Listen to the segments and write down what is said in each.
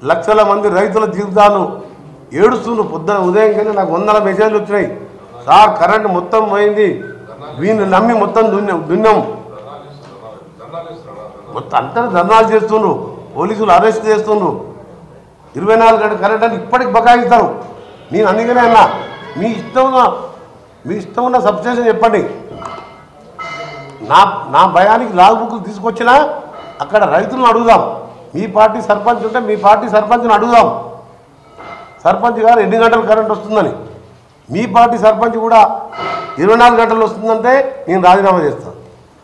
లక్షల మంది రైతుల జీవితాలు ఏడుస్తున్నారు పొద్దున ఉదయం కన్నా నాకు వందల మెసేజ్లు వచ్చినాయి సార్ కరెంట్ మొత్తం పోయింది వీళ్ళు నమ్మి మొత్తం దున్నాం దున్నాం మొత్తం అంతా ధర్నాలు చేస్తుండ్రు పోలీసులు అరెస్ట్ చేస్తుండ్రు ఇరవై నాలుగు గంటల కరెంట్ అని ఇప్పటికి బకాయిస్తారు నేను అందుకనే అన్నా మీ ఇష్టం ఉన్న మీ ఇష్టం ఉన్న సబ్స్టేషన్ చెప్పండి నా నా భయానికి లాగ్ బుక్లు తీసుకొచ్చినా అక్కడ రైతులను అడుగుదాం మీ పార్టీ సర్పంచ్ ఉంటే మీ పార్టీ సర్పంచ్ని అడుగుదాం సర్పంచ్ గారు ఎన్ని గంటలు కరెంట్ వస్తుందని మీ పార్టీ సర్పంచ్ కూడా ఇరవై నాలుగు గంటలు వస్తుందంటే నేను రాజీనామా చేస్తాను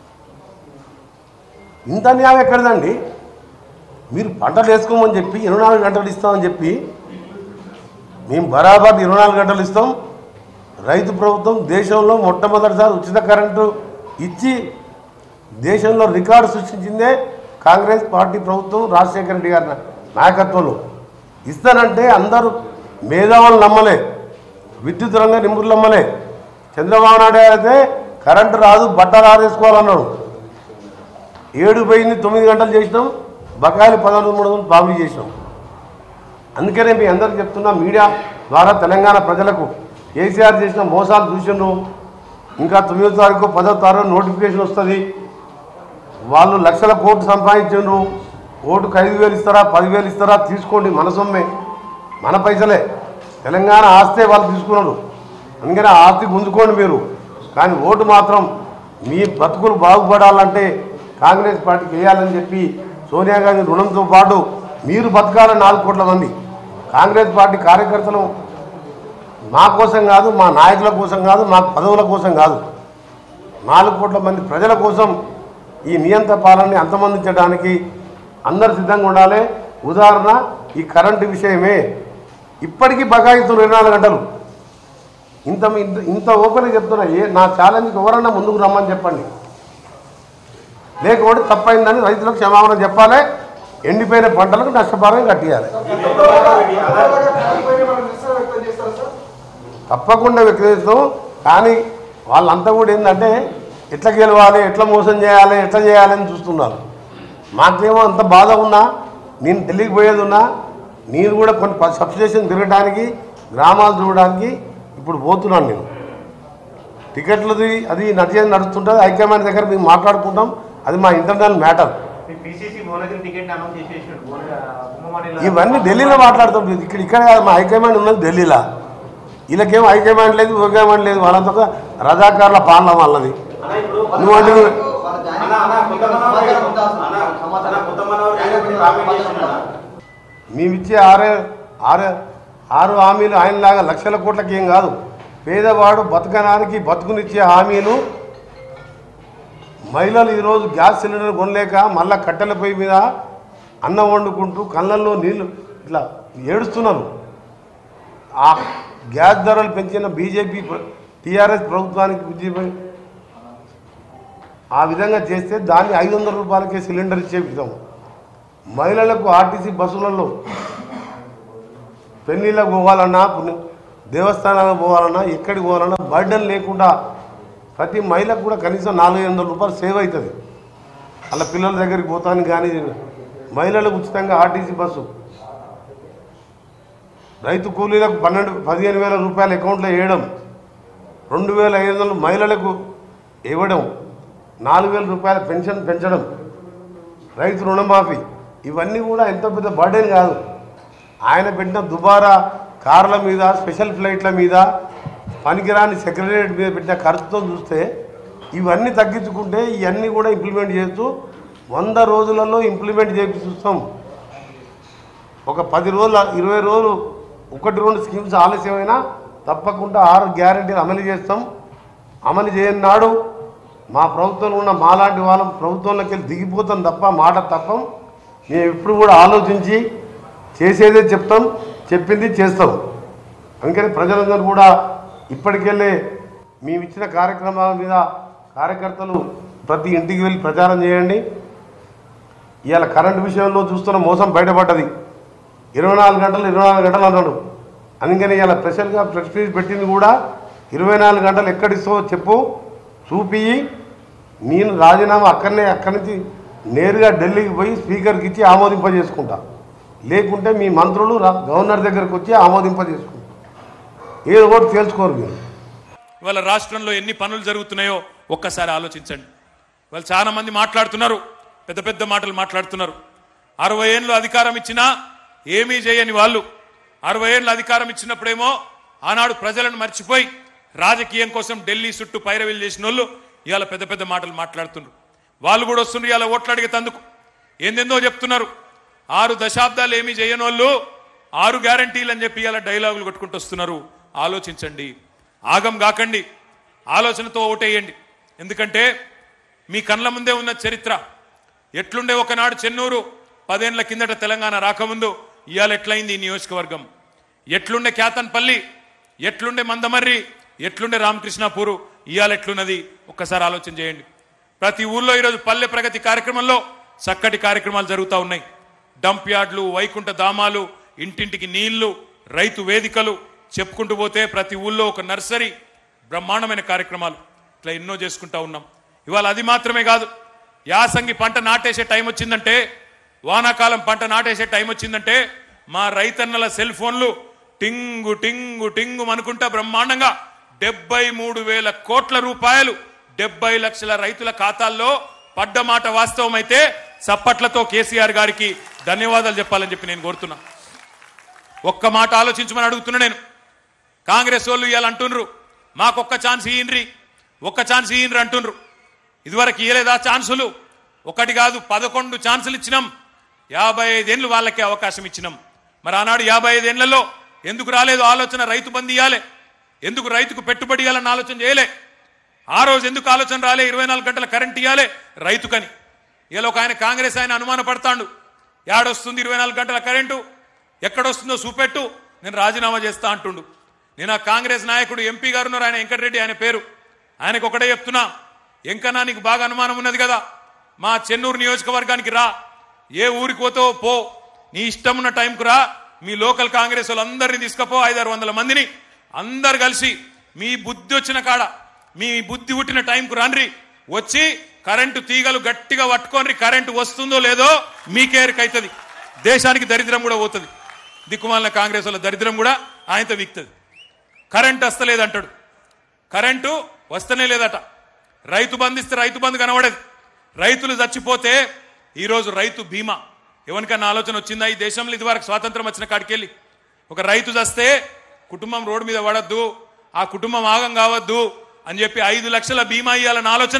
ఇంత న్యాయం ఎక్కడిదండి మీరు పంటలు వేసుకోమని చెప్పి ఇరవై నాలుగు గంటలు ఇస్తామని చెప్పి మేము బరాబర్ ఇరవై నాలుగు గంటలు ఇస్తాం రైతు ప్రభుత్వం దేశంలో మొట్టమొదటిసారి ఉచిత కరెంటు ఇచ్చి దేశంలో రికార్డు సృష్టించిందే కాంగ్రెస్ పార్టీ ప్రభుత్వం రాజశేఖర రెడ్డి గారి నాయకత్వంలో ఇస్తానంటే అందరూ మేధావులు నమ్మలే విద్యుత్ రంగ నిపుణులు నమ్మలే చంద్రబాబు నాయుడు గారు అయితే కరెంటు రాదు బట్టలు ఆరేసుకోవాలన్నాడు ఏడు పోయింది తొమ్మిది గంటలు చేసినాం బకాయిలు పదకొండు మూడు వందలు బాబు చేసినాం అందుకనే మీ అందరికి చెప్తున్నా మీడియా ద్వారా తెలంగాణ ప్రజలకు కేసీఆర్ చేసిన మోసాలు చూసిండ్రు ఇంకా తొమ్మిదో తారీఖు పదో తారీఖు నోటిఫికేషన్ వస్తుంది వాళ్ళు లక్షల కోట్లు సంపాదించిండ్రు ఓటుకు ఐదు వేలు ఇస్తారా పదివేలు ఇస్తారా తీసుకోండి మన సొమ్మే మన పైసలే తెలంగాణ ఆస్తే వాళ్ళు తీసుకున్నారు అందుకని ఆ ఆస్తి గుంజుకోండి మీరు కానీ ఓటు మాత్రం మీ బతుకులు బాగుపడాలంటే కాంగ్రెస్ పార్టీకి వేయాలని చెప్పి సోనియా గాంధీ రుణంతో పాటు మీరు బతకాలని నాలుగు కోట్ల మంది కాంగ్రెస్ పార్టీ కార్యకర్తలు మా కోసం కాదు మా నాయకుల కోసం కాదు మా పదవుల కోసం కాదు నాలుగు కోట్ల మంది ప్రజల కోసం ఈ నియంత్ర పాలనని అంతమందించడానికి అందరు సిద్ధంగా ఉండాలి ఉదాహరణ ఈ కరెంటు విషయమే ఇప్పటికీ బకాయిస్తున్నారు ఇరవై నాలుగు గంటలు ఇంత ఇంత- ఇంత ఓపెన్గా చెప్తున్నా ఏ నా ఛాలెంజ్కి ఎవరన్నా ముందుకు రమ్మని చెప్పండి లేకపోతే తప్పైందని రైతులకు క్షమాపణ చెప్పాలి ఎండిపోయిన పంటలకు నష్టపరం కట్టియాలి తప్పకుండా వ్యక్తిత్వం కానీ వాళ్ళంతా కూడా ఏంటంటే ఎట్లా గెలవాలి ఎట్లా మోసం చేయాలి ఎట్లా చేయాలి అని చూస్తున్నారు మాకేమో అంత బాధ ఉన్నా నేను ఢిల్లీకి పోయేది ఉన్నా నేను కూడా కొన్ని సబ్స్టేషన్ తిరగడానికి గ్రామాలు చూడడానికి ఇప్పుడు పోతున్నాను నేను టికెట్లది అది నడిచేది నడుస్తుంటుంది హైకమాండ్ దగ్గర మేము మాట్లాడుకుంటాం అది మా internal matter PCC Bhuvanagiri ticket announce చేసేసాడు భువనగిరి ఇవన్నీ ఢిల్లీలో మాట్లాడుతాం ఇక్కడ ఇక్కడ కాదు మా హైకమాండ్ ఉన్నది ఢిల్లీలో వీళ్ళకేం హైకమాండ్ లేదు హైకమాండ్ లేదు వాళ్ళంతా ఒక రజాకారుల పాలన వాళ్ళది నువ్వు అంటే నువ్వు- మేమిచ్చే ఆరే ఆరు ఆరు హామీలు ఆయనలాగా లక్షల కోట్లకి ఏం కాదు పేదవాడు బతకడానికి బతుకునిచ్చే హామీలు మహిళలు ఈరోజు గ్యాస్ సిలిండర్ కొనలేక మళ్ళా కట్టెల పొయ్యి మీద అన్నం వండుకుంటూ కళ్ళల్లో నీళ్లు ఇట్లా ఏడుస్తున్నారు ఆ గ్యాస్ ధరలు పెంచిన బీజేపీ టీఆర్ఎస్ ప్రభుత్వానికి బీజేపీ ఆ విధంగా చేస్తే దాన్ని ఐదు వందల రూపాయలకే సిలిండర్ ఇచ్చే విధం మహిళలకు ఆర్టీసీ బస్సులలో పెళ్ళిళ్ళకు పోవాలన్నా పుణ్య- దేవస్థానాలకు పోవాలన్నా ఎక్కడికి పోవాలన్నా బర్డన్ లేకుండా ప్రతి మహిళకు కూడా కనీసం నాలుగు వందల రూపాయలు సేవ్ అవుతుంది అలా పిల్లల దగ్గరికి పోతాను కానీ మహిళలకు ఉచితంగా ఆర్టీసీ బస్సు రైతు కూలీలకు పన్నెండు పదిహేను వేల రూపాయలు అకౌంట్లో వేయడం రెండు వేల ఐదు వందలు మహిళలకు ఇవ్వడం నాలుగు వేల రూపాయల పెన్షన్ పెంచడం రైతు రుణమాఫీ ఇవన్నీ కూడా ఎంతో పెద్ద బర్డెన్ కాదు ఆయన పెట్టిన దుబారా కార్ల మీద స్పెషల్ ఫ్లైట్ల మీద పనికిరాని సెక్రటరియట్ మీద పెట్టిన ఖర్చుతో చూస్తే ఇవన్నీ తగ్గించుకుంటే ఇవన్నీ కూడా ఇంప్లిమెంట్ చేస్తూ వంద రోజులలో ఇంప్లిమెంట్ చేసి చూస్తాం ఒక పది రోజులు ఇరవై రోజులు ఒకటి రెండు స్కీమ్స్ ఆలస్యమైనా తప్పకుండా ఆరు గ్యారెంటీలు అమలు చేస్తాం అమలు చేయని నాడు మా ప్రభుత్వంలో ఉన్న మాలాంటి వాళ్ళం ప్రభుత్వంలోకి వెళ్ళి దిగిపోతాం తప్ప మాట తప్పం మేము ఇప్పుడు కూడా ఆలోచించి చేసేదే చెప్తాం చెప్పింది చేస్తాం అందుకని ప్రజలందరూ కూడా ఇప్పటికెళ్ళే మేము ఇచ్చిన కార్యక్రమాల మీద కార్యకర్తలు ప్రతి ఇంటికి వెళ్ళి ప్రచారం చేయండి ఇవాళ కరెంటు విషయంలో చూస్తున్న మోసం బయటపడ్డది ఇరవై నాలుగు గంటలు ఇరవై నాలుగు గంటలు అన్నాడు అందుకని ఇలా స్పెషల్గా ప్రెస్ మీట్ పెట్టింది కూడా ఇరవై నాలుగు గంటలు ఎక్కడిస్తావో చెప్పు చూపి నేను రాజీనామా అక్కడనే అక్కడి నుంచి నేరుగా ఢిల్లీకి పోయి స్పీకర్కి ఇచ్చి ఆమోదింపజేసుకుంటా లేకుంటే మీ మంత్రులు రా- గవర్నర్ దగ్గరకు వచ్చి ఆమోదింపజేసుకుంటారు ఏదో ఒకటి తేల్చుకోరు మీరు ఇవాళ రాష్ట్రంలో ఎన్ని పనులు జరుగుతున్నాయో ఒక్కసారి ఆలోచించండి వాళ్ళు చాలా మంది మాట్లాడుతున్నారు పెద్ద పెద్ద మాటలు మాట్లాడుతున్నారు అరవై ఏళ్ళు అధికారం ఇచ్చినా ఏమీ చేయని వాళ్ళు అరవై ఏళ్ళు అధికారం ఇచ్చినప్పుడేమో ఆనాడు ప్రజలను మర్చిపోయి రాజకీయం కోసం ఢిల్లీ చుట్టూ పైరవీలు చేసిన వాళ్ళు ఇవాళ పెద్ద పెద్ద మాటలు మాట్లాడుతున్నారు వాళ్ళు కూడా వస్తున్నారు ఇవాళ ఓట్లు అడిగేతందుకు ఏందేందో చెప్తున్నారు ఆరు దశాబ్దాలు ఏమీ చేయని వాళ్ళు ఆరు గ్యారంటీలు అని చెప్పి ఇలా డైలాగులు కొట్టుకుంటూ వస్తున్నారు ఆలోచించండి ఆగం కాకండి ఆలోచనతో ఓటేయండి ఎందుకంటే మీ కళ్ళ ముందే ఉన్న చరిత్ర ఎట్లుండే ఒకనాడు చెన్నూరు పదేళ్ల కిందట తెలంగాణ రాకముందు ఇవాళ ఎట్లయింది ఈ నియోజకవర్గం ఎట్లుండే క్యాతన్పల్లి ఎట్లుండే మందమర్రి ఎట్లుండే రామకృష్ణాపూరు ఇవాళ ఎట్లున్నది ఒక్కసారి ఆలోచన చేయండి ప్రతి ఊళ్ళో ఈరోజు పల్లె ప్రగతి కార్యక్రమంలో చక్కటి కార్యక్రమాలు జరుగుతూ ఉన్నాయి డంప్ యార్డ్లు వైకుంఠ ధామాలు ఇంటింటికి నీళ్లు రైతు వేదికలు చెప్పుకుంటూ పోతే ప్రతి ఊళ్ళో ఒక నర్సరీ బ్రహ్మాండమైన కార్యక్రమాలు ఇట్లా ఎన్నో చేసుకుంటా ఉన్నాం ఇవాళ అది మాత్రమే కాదు యాసంగి పంట నాటేసే టైం వచ్చిందంటే వానాకాలం పంట నాటేసే టైం వచ్చిందంటే మా రైతన్నల సెల్ ఫోన్లు టింగు టింగు టింగు అనుకుంటా బ్రహ్మాండంగా డెబ్బై మూడు వేల కోట్ల రూపాయలు డెబ్బై లక్షల రైతుల ఖాతాల్లో పడ్డ మాట వాస్తవమైతే చప్పట్లతో కేసీఆర్ గారికి ధన్యవాదాలు చెప్పాలని చెప్పి నేను కోరుతున్నా ఒక్క మాట ఆలోచించమని అడుగుతున్నా నేను కాంగ్రెస్ వాళ్ళు ఇవాళ అంటుండ్రు మాకొక్క ఛాన్స్ ఇయ్యండ్రి ఒక్క ఛాన్స్ ఇయ్యండ్రి అంటుండ్రు ఇదివరకు ఇయ్యలేదా ఛాన్సులు ఒకటి కాదు పదకొండు ఛాన్సులు ఇచ్చినాం యాభై ఐదేళ్ళు వాళ్ళకే అవకాశం ఇచ్చినాం మరి ఆనాడు యాభై ఐదేళ్లలో ఎందుకు రాలేదు ఆలోచన రైతు బంద్ ఇయ్యాలి ఎందుకు రైతుకు పెట్టుబడి ఇవ్వాలని ఆలోచన చేయలే ఆ రోజు ఎందుకు ఆలోచన రాలే ఇరవై నాలుగు గంటల కరెంట్ ఇవ్వాలి రైతుకని ఇలా ఒక ఆయన కాంగ్రెస్ ఆయన అనుమాన పడతాడు ఏడొస్తుంది ఇరవై నాలుగు గంటల కరెంటు ఎక్కడొస్తుందో చూపెట్టు నేను రాజీనామా చేస్తా అంటుండు నేను ఆ కాంగ్రెస్ నాయకుడు ఎంపీ గారు ఉన్నారు ఆయన వెంకటరెడ్డి ఆయన పేరు ఆయనకు ఒకటే చెప్తున్నా ఎంకన్నా నీకు బాగా అనుమానం ఉన్నది కదా మా చెన్నూరు నియోజకవర్గానికి రా ఏ ఊరికి పోతావో పో నీ ఇష్టం ఉన్న టైంకు రా మీ లోకల్ కాంగ్రెస్ వాళ్ళందరినీ తీసుకపో ఐదారు వందల మందిని అందరు కలిసి మీ బుద్ధి వచ్చిన కాడ మీ బుద్ధి పుట్టిన టైంకు రండ్రి వచ్చి కరెంటు తీగలు గట్టిగా పట్టుకొని కరెంటు వస్తుందో లేదో మీకే ఎరుకైతుంది దేశానికి దరిద్రం కూడా పోతుంది దిక్కుమాలిన కాంగ్రెస్ వాళ్ళ దరిద్రం కూడా ఆయనతో వీక్తుంది కరెంట్ వస్తలేదంటాడు కరెంటు వస్తనే లేదట రైతు బంధిస్తే రైతు బంధు కనబడేది రైతులు చచ్చిపోతే ఈరోజు రైతు బీమా ఎవరికన్నా ఆలోచన వచ్చిందా ఈ దేశంలో ఇదివరకు స్వాతంత్రం వచ్చిన కాడికెళ్ళి ఒక రైతు చస్తే కుటుంబం రోడ్డు మీద పడద్దు ఆ కుటుంబం ఆగం కావద్దు అని చెప్పి ఐదు లక్షల బీమా ఇవ్వాలన్న ఆలోచన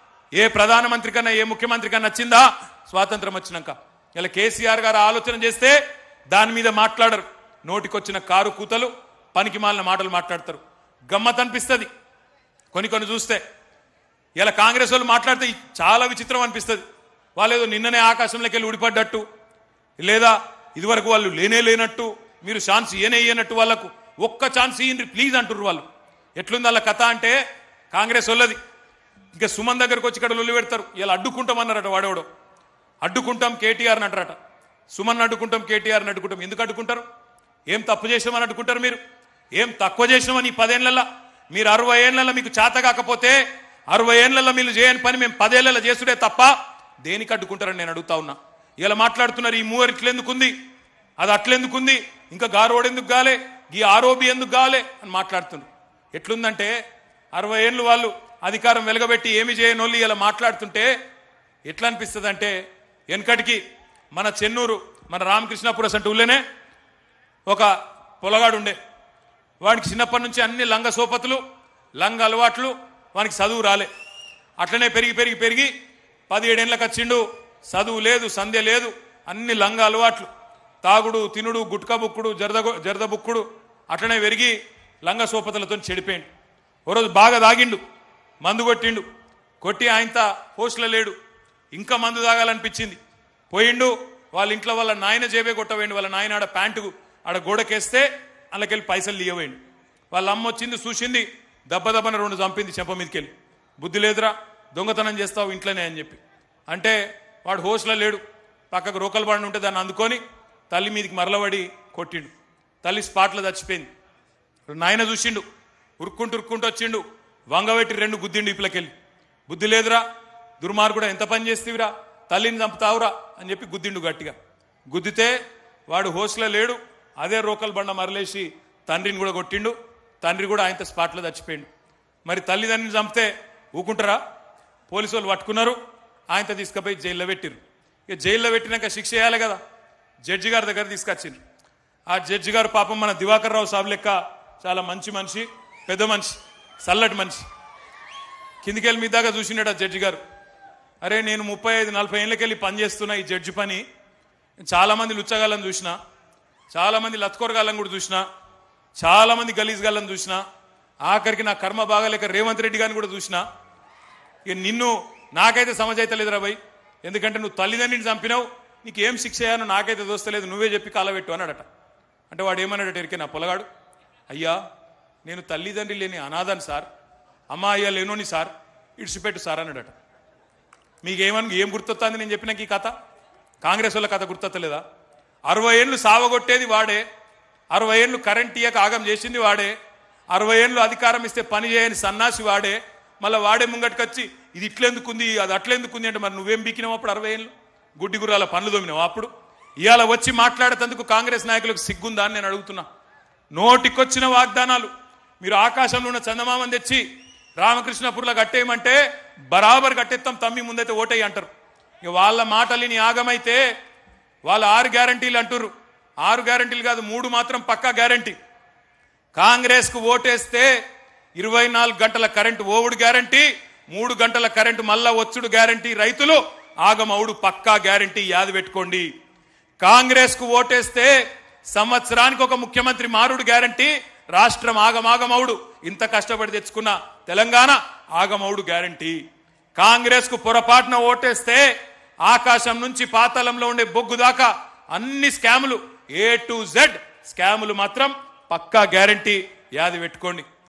ఏ ప్రధానమంత్రి కన్నా ఏ ముఖ్యమంత్రి కన్నా వచ్చిందా స్వాతంత్రం వచ్చినాక ఇలా కేసీఆర్ గారు ఆలోచన చేస్తే దాని మీద మాట్లాడరు నోటికొచ్చిన కారు కూతలు పనికి మాలిన మాటలు మాట్లాడతారు గమ్మత్ అనిపిస్తుంది కొన్ని కొన్ని చూస్తే ఇలా కాంగ్రెస్ వాళ్ళు మాట్లాడితే చాలా విచిత్రం అనిపిస్తుంది వాళ్ళు ఏదో నిన్ననే ఆకాశంలోకి వెళ్ళి ఊడిపడ్డట్టు లేదా ఇదివరకు వాళ్ళు లేనే లేనట్టు మీరు ఛాన్స్ ఇయనే ఇయ్యనట్టు వాళ్ళకు ఒక్క ఛాన్స్ ఇయ్యండి ప్లీజ్ అంటుర్రు వాళ్ళు ఎట్లుంది వాళ్ళ కథ అంటే కాంగ్రెస్ వాళ్ళది ఇంకా సుమన్ దగ్గరకు వచ్చి ఇక్కడ లొల్లి పెడతారు ఇలా అడ్డుకుంటామన్నారట వాడేవాడు అడ్డుకుంటాం కేటీఆర్ని అంటారట సుమన్ అడ్డుకుంటాం కేటీఆర్ని అడ్డుకుంటాం ఎందుకు అడ్డుకుంటారు ఏం తప్పు చేసామని అడ్డుకుంటారు మీరు ఏం తక్కువ చేసినామని ఈ పదేళ్లలో మీరు అరవై ఏళ్లలో మీకు చేత కాకపోతే అరవై ఏళ్లలో మీరు చేయని పని మేము పదేళ్లలో చేసుడే తప్ప దేనికి అడ్డుకుంటారని నేను అడుగుతా ఉన్నా ఇలా మాట్లాడుతున్నారు ఈ మూవర్ ఇట్లెందుకుంది అది అట్లెందుకుంది ఇంకా గారోడు ఎందుకు గాలే ఈ ఆరోబి ఎందుకు గాలే అని మాట్లాడుతున్నారు ఎట్లుందంటే అరవై ఏళ్ళు వాళ్ళు అధికారం వెలగబెట్టి ఏమి చేయనోళ్ళు ఇలా మాట్లాడుతుంటే ఎట్లా అనిపిస్తుంది అంటే వెనకటికి మన చెన్నూరు మన రామకృష్ణాపురం అంటే ఊళ్ళోనే ఒక పొలగాడు ఉండే వాడికి చిన్నప్పటి నుంచి అన్ని లంగ సోపతులు లంగ అలవాట్లు వానికి చదువు రాలే అట్లనే పెరిగి పెరిగి పెరిగి పదిహేడేళ్ళకి వచ్చిండు చదువు లేదు సంధ్య లేదు అన్ని లంగ అలవాట్లు తాగుడు తినుడు గుట్కా బుక్కుడు జరద జరద బుక్కుడు అట్లనే పెరిగి లంగ సోపతులతో చెడిపోయిండు ఓ రోజు బాగా తాగిండు మందు కొట్టిండు కొట్టి ఆయనత పోస్టులో లేడు ఇంకా మందు తాగాలనిపించింది పోయిండు వాళ్ళ ఇంట్లో వాళ్ళ నాయన జేబే కొట్టవేయండి వాళ్ళ నాయన ఆడ ప్యాంటు ఆడ గోడకేస్తే అందులోకెళ్ళి పైసలు లియవేయండి వాళ్ళ అమ్మ వచ్చింది చూసింది దెబ్బ దెబ్బన రెండు చంపింది చెంప మీదకెళ్ళి బుద్ధి లేదురా దొంగతనం చేస్తావు ఇంట్లోనే అని చెప్పి అంటే వాడు హోస్లో లేడు పక్కకు రోకల్ బండి ఉంటే దాన్ని అందుకొని తల్లి మీదకి మరలబడి కొట్టిండు తల్లి స్పాట్లో చచ్చిపోయింది నాయన చూసిండు ఉరుక్కుంటూ ఉరుక్కుంటూ వచ్చిండు వంగబెట్టి రెండు గుద్దిండు ఇప్పులకెళ్ళి బుద్ధి లేదురా దుర్మార్గుడా ఎంత పని చేస్తేవిరా తల్లిని చంపుతావురా అని చెప్పి గుద్దిండు గట్టిగా గుద్దితే వాడు హోస్లో లేడు అదే రోకల్ బండ మరలేసి తండ్రిని కూడా కొట్టిండు తండ్రి కూడా ఆయనతో స్పాట్లో చచ్చిపోయిండు మరి తల్లిదండ్రుని చంపితే ఊకుంటారా పోలీసు వాళ్ళు పట్టుకున్నారు ఆయనతో తీసుకుపోయి జైల్లో పెట్టిరు ఇక జైల్లో పెట్టినాక శిక్ష చేయాలి కదా జడ్జి గారి దగ్గర తీసుకొచ్చిండ్రు ఆ జడ్జి గారు పాపం మన దివాకర్ రావు సాబ్ లెక్క చాలా మంచి మనిషి పెద్ద మనిషి చల్లటి మనిషి కిందికెళ్ళి మీ దాకా చూసినాడు ఆ జడ్జి గారు అరే నేను ముప్పై ఐదు నలభై ఏళ్ళకెళ్ళి పని చేస్తున్నా ఈ జడ్జి పని చాలా మంది లుచ్చగాళ్ళని చూసిన చాలా మంది లత్కొరగాళ్ళని కూడా చూసిన చాలా మంది గలీజ్ గాళ్ళని చూసిన ఆఖరికి నా కర్మ బాగాలేక రేవంత్ రెడ్డి గారిని కూడా చూసిన ఇక నిన్ను నాకైతే సమజ్ అయితే లేదురా భయ్ ఎందుకంటే నువ్వు తల్లిదండ్రిని చంపినావు నీకు ఏం శిక్ష అయ్యానో నాకైతే దోస్తలేదు నువ్వే చెప్పి కాలబెట్టు అన్నాడట అంటే వాడు ఏమన్నాడట ఎరికే నా పొలగాడు అయ్యా నేను తల్లిదండ్రి లేని అనాథని సార్ అమ్మ అయ్యా లేనోని సార్ ఇడిచిపెట్టు సార్ అన్నాడట మీకేమని ఏం గుర్తొస్తుంది నేను చెప్పినాక ఈ కథ కాంగ్రెస్ వాళ్ళ కథ గుర్తొత్తలేదా అరవై ఏళ్ళు సావగొట్టేది వాడే అరవై ఏళ్ళు కరెంట్ ఇయ్యక ఆగం చేసింది వాడే అరవై ఏళ్ళు అధికారం ఇస్తే పని చేయని సన్నాసి వాడే మళ్ళీ వాడే ముంగట్టుకొచ్చి ఇది ఇట్లెందుకుంది అది అట్లెందుకుంది అంటే మరి నువ్వేం బీకినావు అప్పుడు అరవై ఏళ్ళు గుడ్డి గుర్రాల పనులు దోమినావు అప్పుడు ఇవాళ వచ్చి మాట్లాడేందుకు కాంగ్రెస్ నాయకులకు సిగ్గుందా అని నేను అడుగుతున్నా నోటికొచ్చిన వాగ్దానాలు మీరు ఆకాశంలో ఉన్న చందమామని తెచ్చి రామకృష్ణపుర్లో కట్టేయమంటే బరాబర్ కట్టెత్తాం తమ్మి ముందైతే ఓటేయి అంటారు ఇక వాళ్ళ మాటలిని ఆగమైతే వాళ్ళు ఆరు గ్యారంటీలు అంటుర్రు ఆరు గ్యారంటీలు కాదు మూడు మాత్రం పక్కా గ్యారంటీ కాంగ్రెస్ కు ఓటేస్తే ఇరవై నాలుగు గంటల కరెంటు ఓవుడు గ్యారంటీ మూడు గంటల కరెంటు మళ్ళా వచ్చుడు గ్యారంటీ రైతులు ఆగమవుడు పక్కా గ్యారంటీ యాది పెట్టుకోండి కాంగ్రెస్ కు ఓటేస్తే సంవత్సరానికి ఒక ముఖ్యమంత్రి మారుడు గ్యారంటీ రాష్ట్రం ఆగమాగమవుడు ఇంత కష్టపడి తెచ్చుకున్న తెలంగాణ ఆగమవుడు గ్యారంటీ కాంగ్రెస్ కు పొరపాటున ఓటేస్తే ఆకాశం నుంచి పాతాళంలో ఉండే బొగ్గు దాకా అన్ని స్కాములు ఏ టు జెడ్ స్కాములు మాత్రం పక్కా గ్యారంటీ యాది పెట్టుకోండి